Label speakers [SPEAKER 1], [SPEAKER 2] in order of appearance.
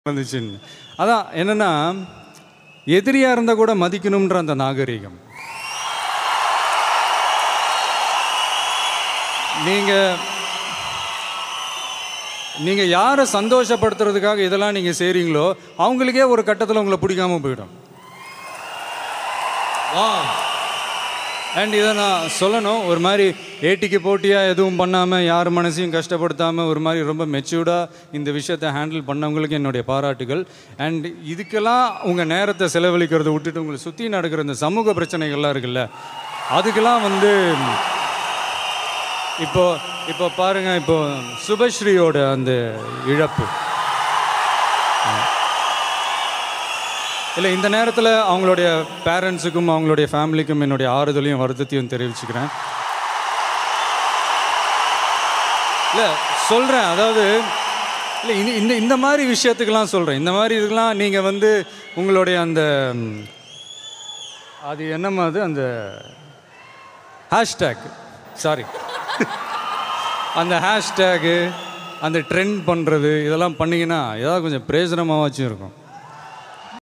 [SPEAKER 1] வந்துச்சுன்னு அதான் என்னன்னா எதிரியாக இருந்தால் கூட மதிக்கணுன்ற அந்த நாகரிகம் நீங்கள் நீங்கள் யாரை சந்தோஷப்படுத்துறதுக்காக இதெல்லாம் நீங்கள் செய்கிறீங்களோ அவங்களுக்கே ஒரு கட்டத்தில் உங்களை பிடிக்காம போயிடும் அண்ட் இதை நான் சொல்லணும் ஒரு மாதிரி ஏட்டிக்கு போட்டியாக எதுவும் பண்ணாமல் யார் மனசையும் கஷ்டப்படுத்தாமல் ஒரு மாதிரி ரொம்ப மெச்சூர்டாக இந்த விஷயத்தை ஹேண்டில் பண்ணவங்களுக்கு என்னுடைய பாராட்டுகள் அண்ட் இதுக்கெல்லாம் உங்கள் நேரத்தை செலவழிக்கிறத விட்டுட்டு உங்களை சுற்றி நடக்கிற இந்த சமூக பிரச்சனைகள்லாம் இருக்குல்ல அதுக்கெல்லாம் வந்து இப்போ இப்போ பாருங்க இப்போ சுபஸ்ரீயோட அந்த இழப்பு இல்லை இந்த நேரத்தில் அவங்களுடைய பேரண்ட்ஸுக்கும் அவங்களுடைய ஃபேமிலிக்கும் என்னுடைய ஆறுதலையும் வருத்தத்தையும் தெரிவிச்சுக்கிறேன் இல்லை சொல்கிறேன் அதாவது இல்லை இந்த இந்த இந்த மாதிரி விஷயத்துக்கெல்லாம் சொல்கிறேன் இந்த மாதிரி இதுக்கெல்லாம் நீங்கள் வந்து உங்களுடைய அந்த ம், அது என்னம்மா அது அந்த ஹேஷ்டேக் சாரி அந்த ஹேஷ்டேகு அந்த ட்ரெண்ட் பண்ணுறது இதெல்லாம் பண்ணிங்கன்னா ஏதாவது கொஞ்சம் பிரயோஜனமாகவாச்சும் இருக்கும்